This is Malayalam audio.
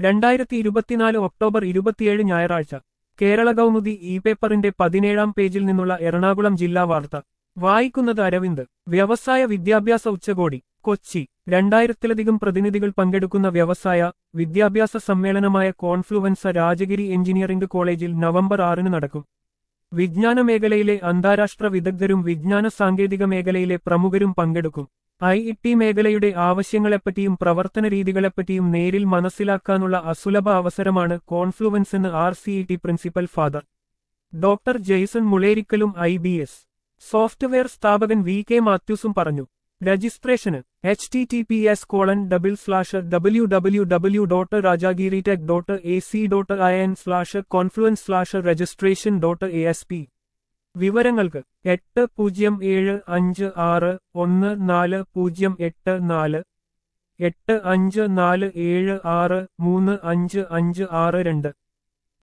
രണ്ടായിരത്തി ഇരുപത്തിനാല് ഒക്ടോബർ ഇരുപത്തിയേഴ് ഞായറാഴ്ച കേരള കൗമുദി ഇ പേപ്പറിന്റെ പതിനേഴാം പേജിൽ നിന്നുള്ള എറണാകുളം ജില്ലാ വാർത്ത വായിക്കുന്നത് അരവിന്ദ് വ്യവസായ വിദ്യാഭ്യാസ ഉച്ചകോടി കൊച്ചി രണ്ടായിരത്തിലധികം പ്രതിനിധികൾ പങ്കെടുക്കുന്ന വ്യവസായ വിദ്യാഭ്യാസ സമ്മേളനമായ കോൺഫ്ലുവൻസ രാജഗിരി എഞ്ചിനീയറിംഗ് കോളേജിൽ നവംബർ ആറിന് നടക്കും വിജ്ഞാന മേഖലയിലെ അന്താരാഷ്ട്ര വിദഗ്ധരും വിജ്ഞാന സാങ്കേതിക മേഖലയിലെ പ്രമുഖരും പങ്കെടുക്കും ഐ ഇ ടി മേഖലയുടെ ആവശ്യങ്ങളെപ്പറ്റിയും പ്രവർത്തന രീതികളെപ്പറ്റിയും നേരിൽ മനസ്സിലാക്കാനുള്ള അസുലഭ അവസരമാണ് കോൺഫ്ലുവൻസ് എന്ന് R C E T principal father doctor Jaison മുളേരിക്കലും ഐ ബി എസ് സോഫ്റ്റ്വെയർ സ്ഥാപകൻ വി കെ മാത്യൂസും പറഞ്ഞു രജിസ്ട്രേഷന് H T T P S colon double slash W W W dot Rajagiri tech dot A C dot I N slash confluence slash registration dot A S P വിവരങ്ങൾക്ക് എട്ട് പൂജ്യം ഏഴ് അഞ്ച് ആറ് ഒന്ന് നാല് പൂജ്യം എട്ട് നാല് എട്ട് അഞ്ച് നാല് ഏഴ് ആറ് മൂന്ന് അഞ്ച് അഞ്ച് ആറ് രണ്ട്